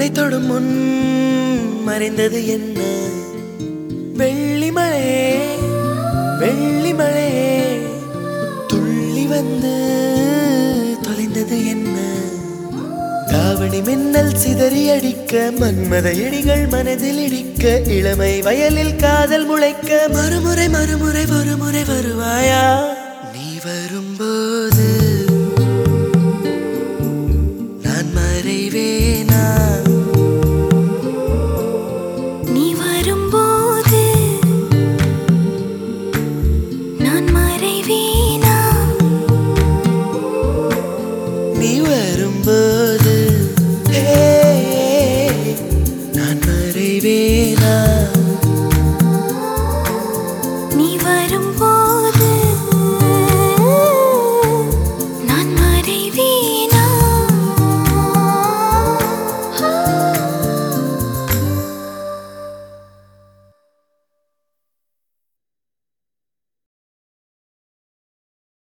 தொடும் முன் மறைந்தது என்ன வெள்ளிமலையே வெள்ளிமலையே துள்ளி வந்து தொலைந்தது என்ன தாவணி மின்னல் சிதறி அடிக்க மன்மத இடிகள் மனதில் இடிக்க இளமை வயலில் காதல் முளைக்க மறுமுறை மறுமுறை ஒருமுறை வருவாயா நீ வரும்போது நான் மறைவேனா நீ வரும்போது நான் மறைவேனா நீ வரும்போது ஹே, நான் மறைவேனா